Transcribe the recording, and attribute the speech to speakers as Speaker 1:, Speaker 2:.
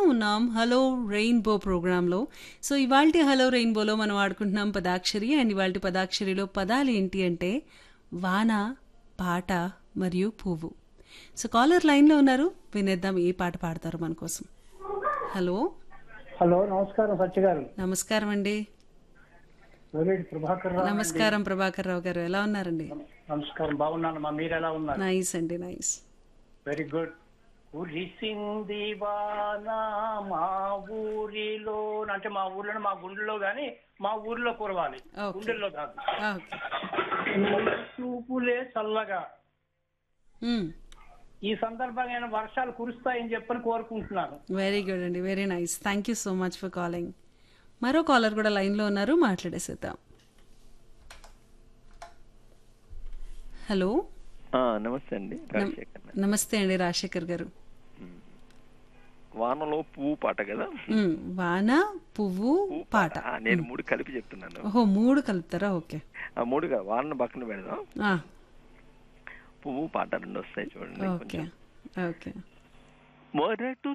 Speaker 1: ఉన్నాం hello rainbow ప్రోగ్రాంలో so ఇవాల్టి హలో రెయిన్బోలో మనం ఆడుకుంటున్నాం పదాక్షరి అండ్ ఇవాల్టి పదాక్షరిలో పదాలు ఏంటి అంటే వాన పాట మరియు పువ్వు సో కాలర్ లైన్లో ఉన్నారు వినేద్దాం ఏ పాట పాడతారు మన కోసం హలో
Speaker 2: హలో నమస్కారం సత్య గారు
Speaker 1: నమస్కారం అండి
Speaker 2: వేరేటి ప్రభాకర్ రావు
Speaker 1: నమస్కారం ప్రభాకర్ రావు గారు ఎలా ఉన్నారండి
Speaker 2: నమస్కారం బాగున్నాను మా మీరు ఎలా ఉన్నారు
Speaker 1: నైస్ అండి నైస్
Speaker 2: వెరీ గుడ్ కురిసింది వాన మా ఊరిలో అంటే మా ఊర్లో మా గుండెల్లో గాని మా ఊర్లో కురవాలి
Speaker 1: Okay.
Speaker 2: గుండెల్లో కాదు
Speaker 1: ఓకే
Speaker 2: చూపులే చల్లగా
Speaker 1: మ్మ్.
Speaker 2: ఈ సందర్భంగా వర్షాలు కురుస్తాయని చెప్పని కోరుకుంటున్నాను
Speaker 1: వెరీ గుడ్ అండి very nice thank you so much for calling మరో కాలర్ కూడా లైన్లో ఉన్నారు మాట్లాడేసేద్దాం హలో
Speaker 3: ఆ, నమస్తే అండి రాజశేఖర్
Speaker 1: నమస్తే అండి రాజశేఖర్ గారు
Speaker 3: వానలో పువ్వు పాట కదా
Speaker 1: మ్మ్. వాన పువ్వు
Speaker 3: పువ్వు
Speaker 1: పాట
Speaker 3: ఆ, నేను మూడు కలిపి చెప్తున్నాను
Speaker 1: ఓహో మూడు కలుపుతారా ఓకే
Speaker 3: ఆ మూడు కాదు వాన పక్కన పెడదాం
Speaker 1: ఆ,
Speaker 3: పువ్వు పాట రెండు వస్తాయి చూడండి
Speaker 1: ఓకే
Speaker 3: కొంచెం
Speaker 1: ఓకే
Speaker 3: మొరటు